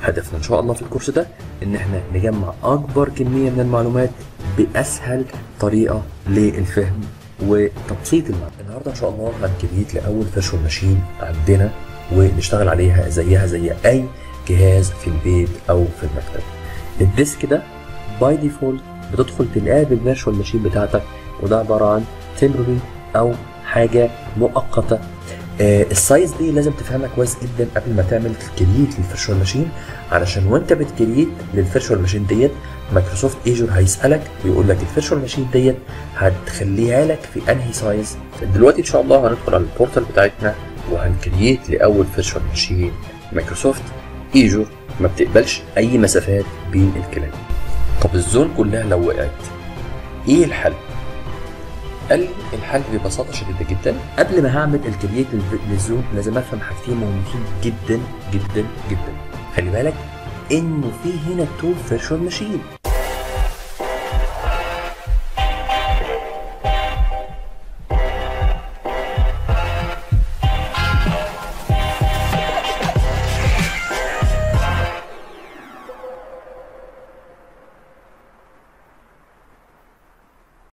هدفنا ان شاء الله في الكورس ده ان احنا نجمع اكبر كميه من المعلومات باسهل طريقه للفهم وتبسيط المعلومات النهارده ان شاء الله هنكريت لاول فيرشوال ماشين عندنا ونشتغل عليها زيها زي اي جهاز في البيت او في المكتب الديسك ده باي ديفولت بتدخل تلاقيه بالفيرشوال ماشين بتاعتك وده عباره عن تمبرري او حاجه مؤقته آه السايز دي لازم تفهمها كويس جدا قبل ما تعمل كرييت للفيرشوال ماشين علشان وانت بتكريت للفيرشوال ماشين ديت مايكروسوفت ايجور هيسالك ويقول لك الفيرشوال ماشين ديت هتخليها لك في انهي سايز دلوقتي ان شاء الله هندخل على البورتال بتاعتنا وهنكرييت لاول فيرشوال ماشين مايكروسوفت ايجور ما بتقبلش اي مسافات بين الكلام طب الزون كلها لو وقعت ايه الحل قال لي الحل ببساطه شديده جدا قبل ما هعمل الكرييت للزون لازم افهم حاجتين مهمين جدا جدا جدا خلي بالك انه في هنا تو فيرشوال ماشين